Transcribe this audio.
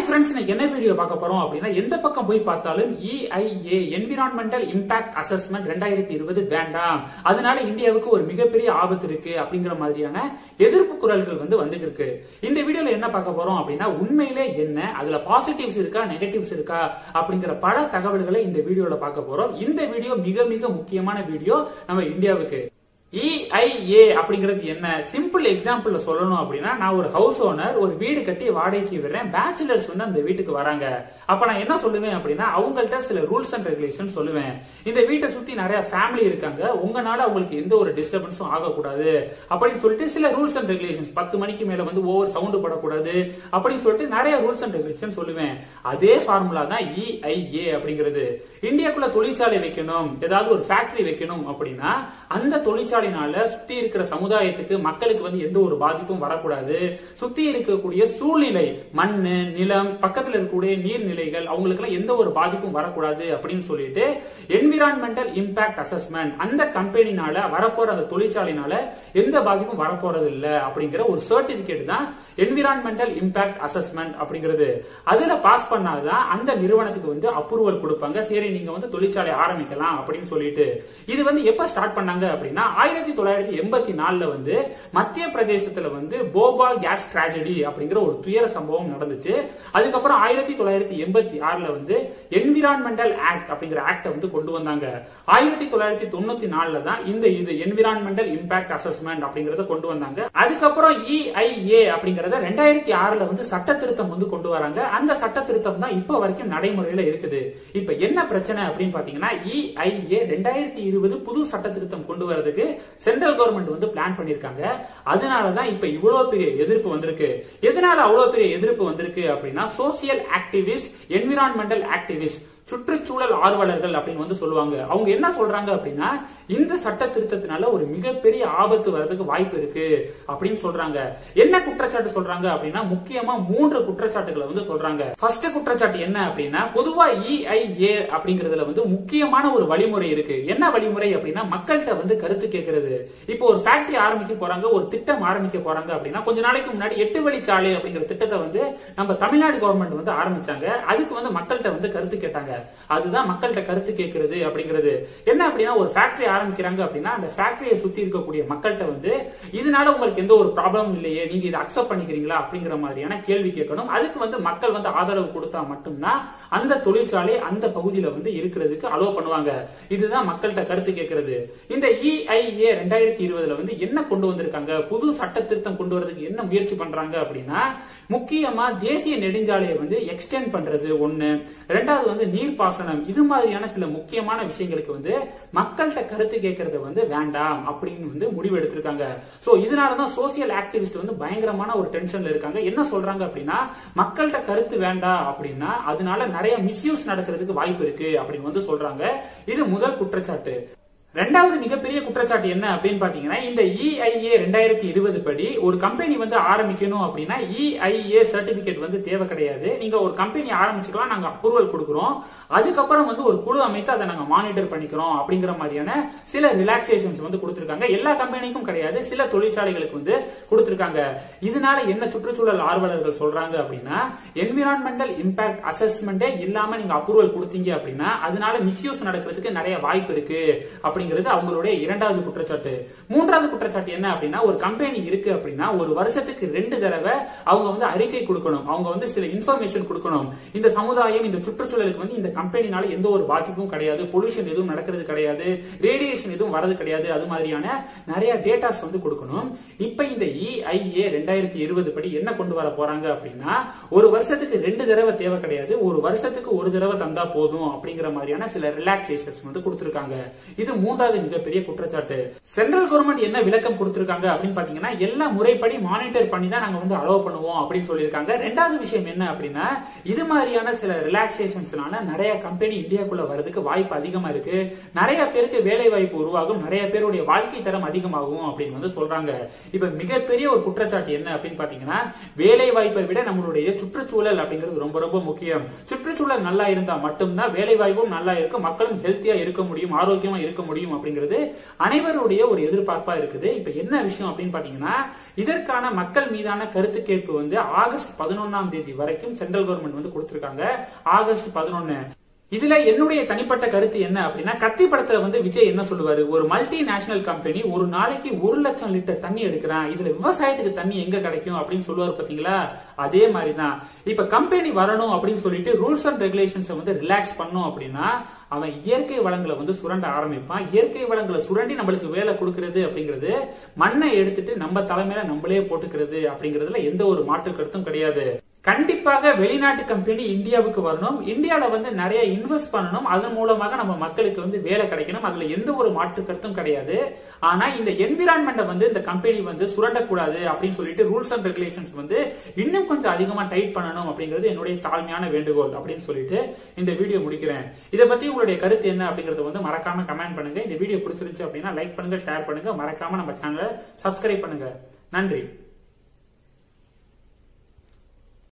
hi friends இன்னைக்கு என்ன video பார்க்க போறோம் அப்படின்னா எந்த பக்கம் போய் பார்த்தாலும் இஐஏ என்விரான்மெண்டல் இம்பாக்ட் அசஸ்மெண்ட் ரெண்டாயிரத்தி இருபது வேண்டாம் அதனால இந்தியாவுக்கு ஒரு மிகப்பெரிய ஆபத்து இருக்கு அப்படிங்கிற மாதிரியான எதிர்ப்பு குரல்கள் வந்து வந்துட்டு இருக்கு இந்த வீடியோல என்ன பார்க்க போறோம் அப்படின்னா உண்மையிலே என்ன அதுல பாசிட்டிவ்ஸ் இருக்கா நெகட்டிவ்ஸ் இருக்கா அப்படிங்கிற பல தகவல்களை இந்த வீடியோல பார்க்க போறோம் இந்த வீடியோ மிக மிக முக்கியமான வீடியோ நம்ம இந்தியாவுக்கு இஐஏ அப்படிங்கிறது என்ன சிம்பிள் எக்ஸாம்பிள்ல சொல்லணும் அப்படின்னா நான் ஒரு ஹவுஸ் ஓனர் ஒரு வீடு கட்டி வாடகைக்கு விடுறேன் பேச்சுலர்ஸ் வந்து அந்த வீட்டுக்கு வராங்க அப்ப நான் என்ன சொல்லுவேன் அப்படின்னா அவங்கள்ட்ட சில ரூல்ஸ் அண்ட் ரெகுலேஷன் சொல்லுவேன் இந்த வீட்டை சுத்தி நிறைய ஃபேமிலி இருக்காங்க உங்களால அவங்களுக்கு எந்த ஒரு டிஸ்டர்பன்ஸும் ஆகக்கூடாது அப்படின்னு சொல்லிட்டு சில ரூல்ஸ் அண்ட் ரெகுலேஷன்ஸ் பத்து மணிக்கு மேல வந்து ஓவர் சவுண்ட் படக்கூடாது அப்படின்னு சொல்லிட்டு நிறைய ரூல்ஸ் அண்ட் ரெகுலேஷன் சொல்லுவேன் அதே ஃபார்முலா தான் இஐஏ அப்படிங்கிறது இந்தியாக்குள்ள தொழிற்சாலை வைக்கணும் ஏதாவது ஒரு ஃபேக்டரி வைக்கணும் அப்படின்னா அந்த தொழிற்சாலைனால சுத்தி இருக்கிற சமுதாயத்துக்கு மக்களுக்கு வந்து எந்த ஒரு பாதிப்பும் வரக்கூடாது சுத்தி இருக்கக்கூடிய சூழ்நிலை மண்ணு நிலம் பக்கத்துல இருக்கக்கூடிய நீர்நிலைகள் அவங்களுக்கு எல்லாம் எந்த ஒரு பாதிப்பும் வரக்கூடாது அப்படின்னு சொல்லிட்டு என்விரான்மெண்டல் இம்பாக்ட் அசஸ்மெண்ட் அந்த கம்பெனினால வரப்போற அந்த தொழிற்சாலைனால எந்த பாதிப்பும் வரப்போறது இல்ல அப்படிங்கிற ஒரு சர்டிபிகேட் தான் என்விரான்மெண்டல் இம்பாக்ட் அசஸ்மெண்ட் அப்படிங்கிறது அதுல பாஸ் பண்ணாதான் அந்த நிறுவனத்துக்கு வந்து அப்ரூவல் கொடுப்பாங்க சரி நீங்க வந்து தொழிற்சாலை ஆரம்பிக்கலாம் அப்படின்னு சொல்லிட்டு இது வந்து எப்ப ஸ்டார்ட் பண்ணாங்க அப்படின்னா ஆயிரத்தி தொள்ளாயிரத்தி எண்பத்தி நாலுல வந்து மத்திய பிரதேசத்துல வந்து போபால் கேஸ் டிராஜடி அப்படிங்கிற ஒரு துயர சம்பவம் நடந்துச்சு அதுக்கப்புறம் ஆயிரத்தி தொள்ளாயிரத்தி எண்பத்தி ஆறுல வந்து என்விரான்மெண்டல் ஆக்ட் அப்படிங்கிற ஆக்ட வந்து கொண்டு வந்தாங்க ஆயிரத்தி தொள்ளாயிரத்தி தொண்ணூத்தி நாலுல தான் இந்த இது என்விரான்மெண்டல் இம்பாக்ட் அசஸ்மெண்ட் அப்படிங்கறத கொண்டு வந்தாங்க அதுக்கப்புறம் இஐஏ அப்படிங்கறத ரெண்டாயிரத்தி ஆறுல வந்து சட்ட திருத்தம் வந்து கொண்டு வராங்க அந்த சட்ட திருத்தம் தான் இப்ப வரைக்கும் நடைமுறையில இருக்குது இப்ப என்ன பிரச்சனை அப்படின்னு பாத்தீங்கன்னா இஐஏ ரெண்டாயிரத்தி இருபது புது சட்ட திருத்தம் கொண்டு வரதுக்கு சென்ட்ரல் கவர்மெண்ட் வந்து பிளான் பண்ணிருக்காங்க அதனாலதான் இப்ப இவ்வளவு பெரிய எதிர்ப்பு வந்திருக்கு எதனால அவ்வளவு பெரிய எதிர்ப்பு வந்திருக்கு அப்படின்னா சோசியல் ஆக்டிவிஸ்ட் என்விரான்மெண்டல் ஆக்டிவிஸ்ட் சுற்றுச்சூழல் ஆர்வலர்கள் அப்படின்னு வந்து சொல்லுவாங்க அவங்க என்ன சொல்றாங்க அப்படின்னா இந்த சட்ட திருத்தத்தினால ஒரு மிகப்பெரிய ஆபத்து வர்றதுக்கு வாய்ப்பு இருக்கு அப்படின்னு சொல்றாங்க என்ன குற்றச்சாட்டு சொல்றாங்க அப்படின்னா முக்கியமா மூன்று குற்றச்சாட்டுகளை வந்து சொல்றாங்க ஃபர்ஸ்ட் குற்றச்சாட்டு என்ன அப்படின்னா பொதுவா இஐஏ அப்படிங்கறதுல வந்து முக்கியமான ஒரு வழிமுறை இருக்கு என்ன வழிமுறை அப்படின்னா மக்கள்கிட்ட வந்து கருத்து கேட்கறது இப்போ ஒரு ஃபேக்டரி ஆரம்பிக்க போறாங்க ஒரு திட்டம் ஆரம்பிக்க போறாங்க அப்படின்னா கொஞ்ச நாளைக்கு முன்னாடி எட்டு வழிச்சாலை அப்படிங்கிற திட்டத்தை வந்து நம்ம தமிழ்நாடு கவர்மெண்ட் வந்து ஆரம்பிச்சாங்க அதுக்கு வந்து மக்கள்கிட்ட வந்து கருத்து கேட்டாங்க அதுதான் மக்கள்கிட்ட கருத்து கேட்கறது அப்படிங்கிறது என்ன அப்படின்னா ஒரு ஃபேக்டரி ஆரம்பிக்கிறாங்க அப்படின்னா அந்த ஃபேக்டரியை சுத்தி இருக்கக்கூடிய மக்கள்கிட்ட வந்து இதனால உங்களுக்கு எந்த ஒரு ப்ராப்ளம் இல்லையே நீங்க இதை அக்செப்ட் பண்ணிக்கிறீங்களா அப்படிங்கிற மாதிரியான கேள்வி கேட்கணும் அதுக்கு வந்து மக்கள் வந்து ஆதரவு கொடுத்தா மட்டும்தான் அந்த தொழிற்சாலை அந்த பகுதியில வந்து இருக்கிறதுக்கு அலோவ் பண்ணுவாங்க இதுதான் மக்கள்கிட்ட கருத்து கேட்கறது இந்த இஐஏ ரெண்டாயிரத்தி இருபதுல வந்து என்ன கொண்டு வந்திருக்காங்க புது சட்ட திருத்தம் கொண்டு வரதுக்கு என்ன முயற்சி பண்றாங்க அப்படின்னா முக்கியமா தேசிய நெடுஞ்சாலையை வந்து எக்ஸ்டெண்ட் பண்றது ஒண்ணு ரெண்டாவது வந்து நீர்ப்பாசனம் இது மாதிரியான சில முக்கியமான விஷயங்களுக்கு வந்து மக்கள்கிட்ட கருத்து கேட்கறது வந்து வேண்டாம் அப்படின்னு வந்து முடிவு எடுத்திருக்காங்க சோ இதனாலதான் சோசியல் ஆக்டிவிஸ்ட் வந்து பயங்கரமான ஒரு டென்ஷன்ல இருக்காங்க என்ன சொல்றாங்க அப்படின்னா மக்கள்கிட்ட கருத்து வேண்டாம் அப்படின்னா அதனால நிறைய மிஸ்யூஸ் நடக்கிறதுக்கு வாய்ப்பு இருக்கு அப்படின்னு வந்து சொல்றாங்க இது முதல் குற்றச்சாட்டு ரெண்டாவது மிகப்பெரிய குற்றச்சாட்டு என்ன அப்படின்னு பாத்தீங்கன்னா இந்த இஐஏ ரெண்டாயிரத்தி இருபது படி ஒரு கம்பெனி வந்து ஆரம்பிக்கணும் அப்படின்னா இஐஏ சர்டிபிகேட் வந்து தேவை கிடையாது நீங்க ஒரு கம்பெனி ஆரம்பிச்சுக்கலாம் நாங்க அப்ரூவல் கொடுக்குறோம் அதுக்கப்புறம் வந்து ஒரு குழு அமைத்து அதை நாங்க மானிட்டர் பண்ணிக்கிறோம் அப்படிங்கிற மாதிரியான சில ரிலாக்ஸேஷன்ஸ் வந்து கொடுத்திருக்காங்க எல்லா கம்பெனிக்கும் கிடையாது சில தொழிற்சாலைகளுக்கு வந்து கொடுத்திருக்காங்க இதனால என்ன சுற்றுச்சூழல் ஆர்வலர்கள் சொல்றாங்க அப்படின்னா என்விரான்மெண்டல் இம்பாக்ட் அசஸ்மெண்டே இல்லாம நீங்க அப்ரூவல் கொடுத்தீங்க அப்படின்னா அதனால மிஸ்யூஸ் நடக்கிறதுக்கு நிறைய வாய்ப்பு இருக்கு அப்படிங்கிறது அவங்களுடைய இரண்டாவது குற்றச்சாட்டு மூன்றாவது குற்றச்சாட்டு என்ன அப்படின்னா ஒரு கம்பெனி இருக்கு அப்படின்னா ஒரு வருஷத்துக்கு ரெண்டு தடவை அவங்க வந்து அறிக்கை கொடுக்கணும் அவங்க வந்து சில இன்ஃபர்மேஷன் கொடுக்கணும் இந்த சமுதாயம் இந்த சுற்றுச்சூழலுக்கு வந்து இந்த கம்பெனினால எந்த ஒரு பாதிப்பும் கிடையாது பொல்யூஷன் எதுவும் நடக்கிறது கிடையாது ரேடியேஷன் எதுவும் வரது கிடையாது அது மாதிரியான நிறைய டேட்டாஸ் வந்து கொடுக்கணும் இப்ப இந்த இஐஏ ரெண்டாயிரத்தி இருபது படி என்ன கொண்டு வர போறாங்க அப்படின்னா ஒரு வருஷத்துக்கு ரெண்டு தடவை தேவை கிடையாது ஒரு வருஷத்துக்கு ஒரு தடவை தந்தா போதும் அப்படிங்கிற மாதிரியான சில ரிலாக்ஸேஷன்ஸ் வந்து கொடுத்திருக்காங்க இது மூன்றாவது மிகப்பெரிய குற்றச்சாட்டு சென்ட்ரல் கவர்மெண்ட் என்ன விளக்கம் கொடுத்திருக்காங்க அப்படின்னு பாத்தீங்கன்னா எல்லா முறைப்படி மானிட்டர் பண்ணி தான் நாங்க வந்து அலோவ் பண்ணுவோம் அப்படின்னு சொல்லியிருக்காங்க ரெண்டாவது விஷயம் என்ன அப்படின்னா இது மாதிரியான சில ரிலாக்ஸேஷன்ஸ்னால நிறைய கம்பெனி இந்தியாக்குள்ள வரதுக்கு வாய்ப்பு அதிகமா இருக்கு நிறைய பேருக்கு வேலை வாய்ப்பு உருவாகும் நிறைய பேருடைய வாழ்க்கை தரம் அதிகமாகும் அப்படின்னு வந்து சொல்றாங்க இப்ப மிகப்பெரிய ஒரு குற்றச்சாட்டு என்ன அப்படின்னு பாத்தீங்கன்னா வேலை வாய்ப்பை விட நம்மளுடைய சுற்றுச்சூழல் அப்படிங்கிறது ரொம்ப ரொம்ப முக்கியம் சுற்றுச்சூழல் நல்லா இருந்தா மட்டும்தான் வேலை வாய்ப்பும் நல்லா இருக்கும் மக்களும் ஹெல்த்தியா இருக்க முடியும் ஆரோக்கியமா இருக்க முடியும் முடியும் அப்படிங்கிறது அனைவருடைய ஒரு எதிர்பார்ப்பா இருக்குது இப்ப என்ன விஷயம் அப்படின்னு பாத்தீங்கன்னா இதற்கான மக்கள் மீதான கருத்து கேட்பு வந்து ஆகஸ்ட் பதினொன்னாம் தேதி வரைக்கும் சென்ட்ரல் கவர்மெண்ட் வந்து கொடுத்திருக்காங்க ஆகஸ்ட் பதினொன்னு இதுல என்னுடைய தனிப்பட்ட கருத்து என்ன அப்படின்னா கத்தி படத்துல வந்து விஜய் என்ன சொல்லுவாரு ஒரு மல்டி நேஷனல் கம்பெனி ஒரு நாளைக்கு ஒரு லட்சம் லிட்டர் தண்ணி எடுக்கிறான் இதுல விவசாயத்துக்கு தண்ணி எங்க கிடைக்கும் அப்படின்னு சொல்லுவாரு பாத்தீங்களா அதே மாதிரிதான் இப்ப கம்பெனி வரணும் அப்படின்னு சொல்லிட்டு ரூல்ஸ் அண்ட் ரெகுலேஷன்ஸ் வந்து ரிலாக்ஸ் பண்ணும் அப்படின்னா அவன் இயற்கை வளங்களை வந்து சுரண்ட ஆரம்பிப்பான் இயற்கை வளங்களை சுரண்டி நம்மளுக்கு வேலை கொடுக்கறது அப்படிங்கிறது மண்ணை எடுத்துட்டு நம்ம தலைமையில நம்மளே போட்டுக்கிறது அப்படிங்கறதுல எந்த ஒரு மாற்று கருத்தும் கிடையாது கண்டிப்பாக வெளிநாட்டு கம்பெனி இந்தியாவுக்கு வரணும் இந்தியால வந்து நிறைய இன்வெஸ்ட் பண்ணணும் அதன் மூலமாக நம்ம மக்களுக்கு வந்து வேலை கிடைக்கணும் அதுல எந்த ஒரு மாற்று கருத்தும் கிடையாது ஆனா இந்த என்விரான்மெண்ட்டை வந்து இந்த கம்பெனி வந்து சுரண்டக்கூடாது அப்படின்னு சொல்லிட்டு ரூல்ஸ் அண்ட் ரெகுலேஷன்ஸ் வந்து இன்னும் கொஞ்சம் அதிகமா டைட் பண்ணணும் அப்படிங்கிறது என்னுடைய தாழ்மையான வேண்டுகோள் அப்படின்னு சொல்லிட்டு இந்த வீடியோ முடிக்கிறேன் இதை பத்தி உங்களுடைய கருத்து என்ன அப்படிங்கறத வந்து மறக்காம கமெண்ட் பண்ணுங்க இந்த வீடியோ பிடிச்சிருந்துச்சு அப்படின்னா லைக் பண்ணுங்க ஷேர் பண்ணுங்க மறக்காம நம்ம சேனலை சப்ஸ்கிரைப் பண்ணுங்க நன்றி